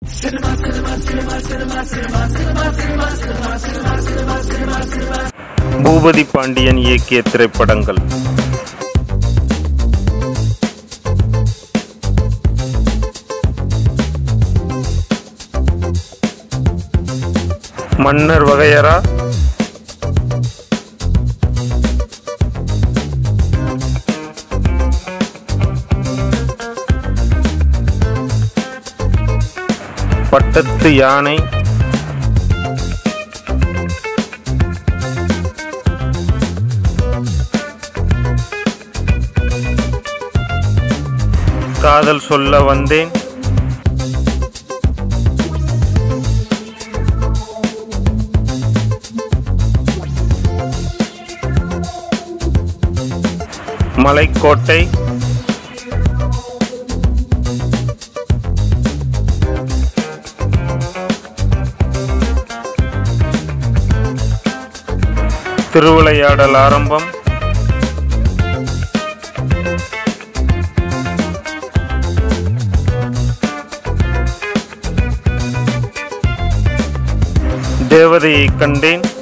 பூபதி பாண்டியன் இயக்கிய திரைப்படங்கள் மன்னர் வகையறா பட்டத்து யானை காதல் சொல்ல வந்தேன் மலைக்கோட்டை திருவிளையாடல் ஆரம்பம் தேவதையை கண்டேன்